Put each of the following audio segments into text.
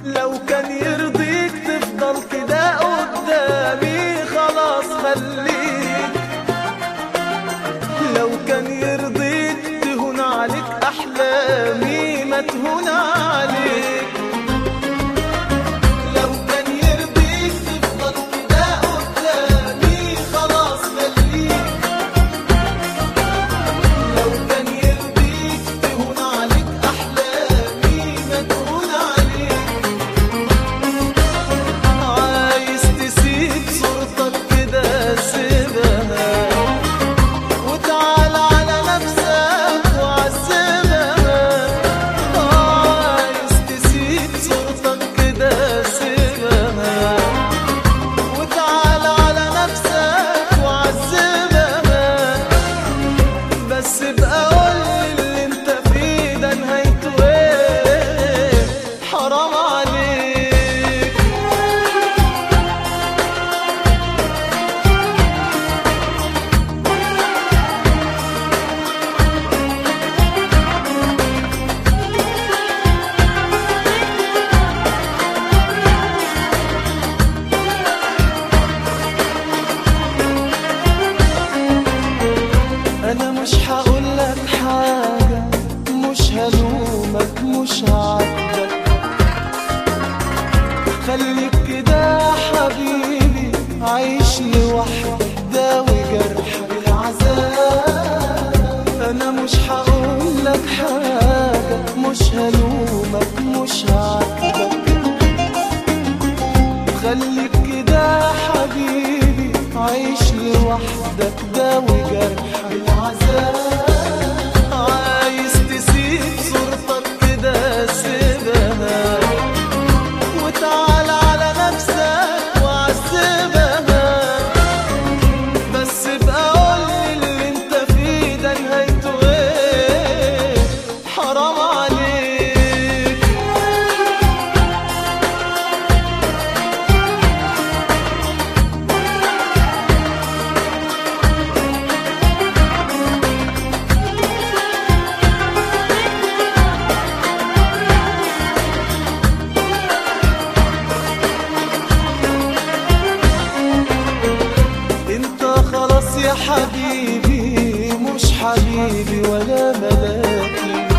لو كان يرضيك تفضل كده قدامي خلاص خليك لو كان يرضيك تهون عليك احلامي ما تهون عليك لو كان يرضيك تفضل كده قدامي خلاص خليك لو كان يرضيك تهون عليك احلامي ما تهون عليك عايز تسيب صورتك كده سيبها وتعال على نفسك وعذبها عايز تسيب صورتك كده سيبها وتعال على نفسك وعذبها بس بقى قولي اللي انت فيه ده نهايته ايه حرام عليك انا مش هقولك حاجة مش هلومك مش هعاتبك خليك كده يا حبيبي عايش لوحدك داوي جرح العذاب انا مش هقولك حاجة مش هلومك مش هعاتبك خليك كده يا حبيبي عايش لوحدك داوي جرح العذاب عايز تسيب صورتك كده سيبها وتعال على نفسك وعذبها بس بقى قولي اللي انت فيه ده نهايته ايه حرام عليك انت خلاص يا حبيبي مش حبيبي ولا ملاكي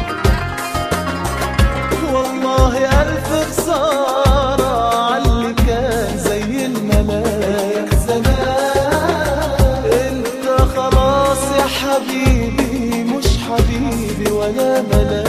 والله ألف خسارة عاللي كان زي الملاك زمان انت خلاص يا حبيبي مش حبيبي ولا ملاك